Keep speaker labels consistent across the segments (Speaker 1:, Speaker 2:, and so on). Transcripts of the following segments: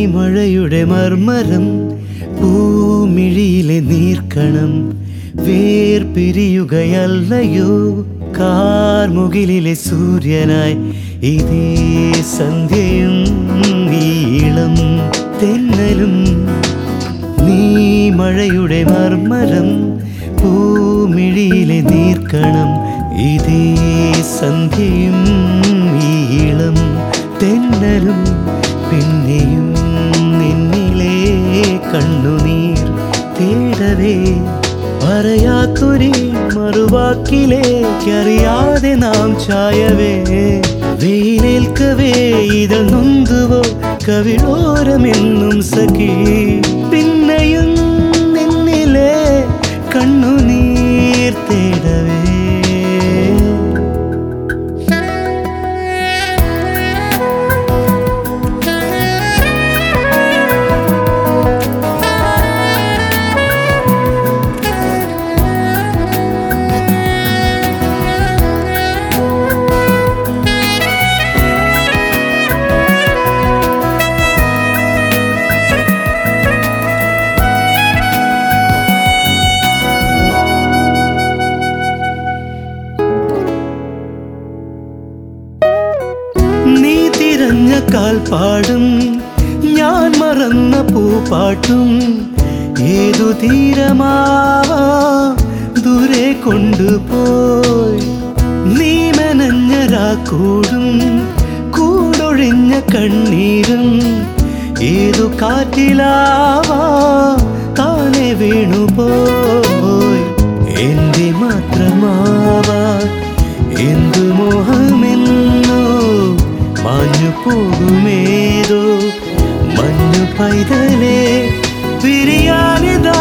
Speaker 1: മഴയുടെ മർമരം പൂമിഴിയിലെ നീർക്കണം വേർപിരിയുകയല്ലയോ കാർമുകിലിലെ സൂര്യനായി ഇതേ സന്ധ്യയും നീളം തെന്നലും നീ മഴയുടെ മർമരം പൂമിഴിയിലെ നീർക്കണം ഇതേ സന്ധ്യയും ഈളം തെന്നലും പിന്നെയും നിന്നിലെ കണ്ണുനീർ തേടവേ പറയാത്തൊരു മറുവാക്കിലേക്കറിയാതെ നാം ചായവേ വെയിലേൽക്കവേ ഇതൾ നൊന്തുവോ കവിളോരമെന്നും സഖി പിന്നെയും നിന്നിലെ കണ്ണുനീർ തേടവേ നീ തിരഞ്ഞ കാൽപ്പാടും ഞാൻ മറന്ന പൂപ്പാട്ടും ഏതു തീരമാവാ ദൂരെ കൊണ്ടുപോയി നീ മെനഞ്ഞ രാക്കൂടും കൂടൊഴിഞ്ഞ കണ്ണീരും ഏതു കാറ്റിലാവാ താനെ വീണുപോയി എന്റെ മാത്രമാവാ എന്തു മോഹമെന്നോ മാഞ്ഞു പോകുമേതോ മഞ്ഞു പൈതലേ പിരിയാനിതാ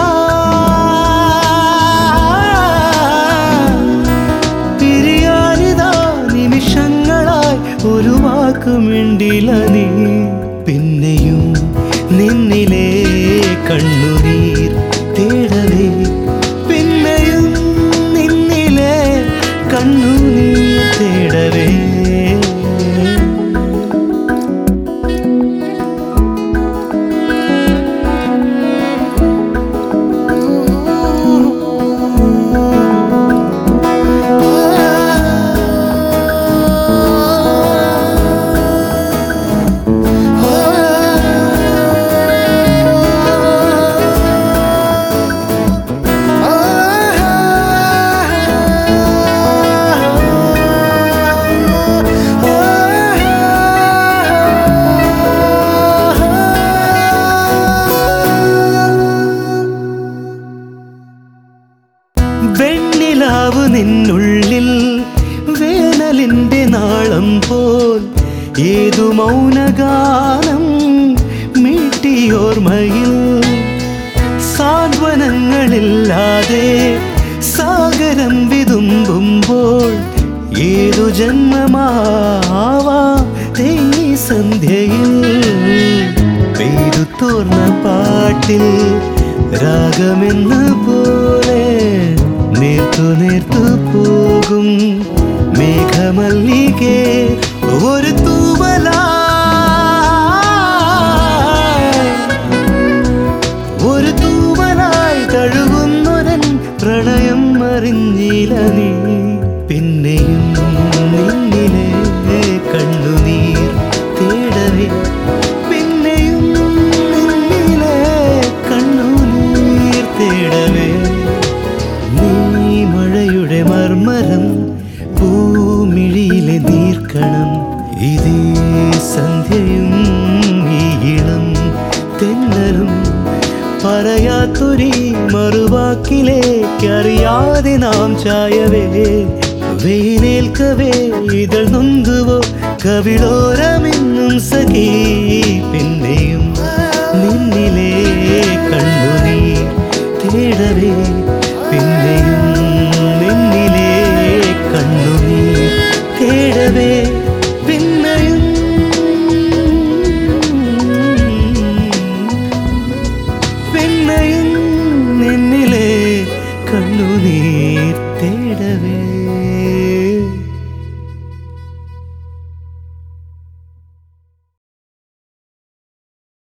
Speaker 1: പിരിയാനിതാ നിമിഷങ്ങളായി ഒരു വാക്കുമിണ്ടില നീ പിന്നെയും നിന്നിലെ കണ്ണുനീർ തേടവേ പിന്നെയും നിന്നിലെ കണ്ണുനീർ തേടവേ വെണ്ണിലാവ് നിന്നുള്ളിൽ വേനലിന്റെ നാളം പോൽ ഏതു മൗനഗാനം മീട്ടിയോർമയിൽ സാന്ത്വനങ്ങളില്ലാതെ സാഗരം വിതുമ്പുമ്പോൾ ഏതു ജന്മമാവാ ഈ സന്ധ്യയിൽ പെയ്തു തോർന്ന പാട്ടിൽ രാഗമെന്ന പോലെ നേർത്തു നേർത്തു പോകും മേഘമല്ലികെ ഒരു തൂവലായി ഒരു തൂവലായി തഴുകുന്നൊരൻ പ്രണയം അറിഞ്ഞില്ല നീ പിന്നെയും നിന്നിലെ കണ്ണുനീർ തേടവേ പിന്നെയും നിന്നിലെ കണ്ണുനീർ തേടവേ നീ മഴയുടെ മർമരം പൂമിഴിയിലെ നീർക്കണം ഇതേ സന്ധ്യയും ഈളം തെന്നലും പറയാത്തൊരു മറുവാക്കിലേക്കറിയാതെ നാം ചായവേ വെയിലേൽക്കവേ ഇതൾ നൊന്തുവോ കവിളോരമെന്നും സഖി പിന്നെയും നിന്നിലെ കണ്ണുനീർ തേടവേ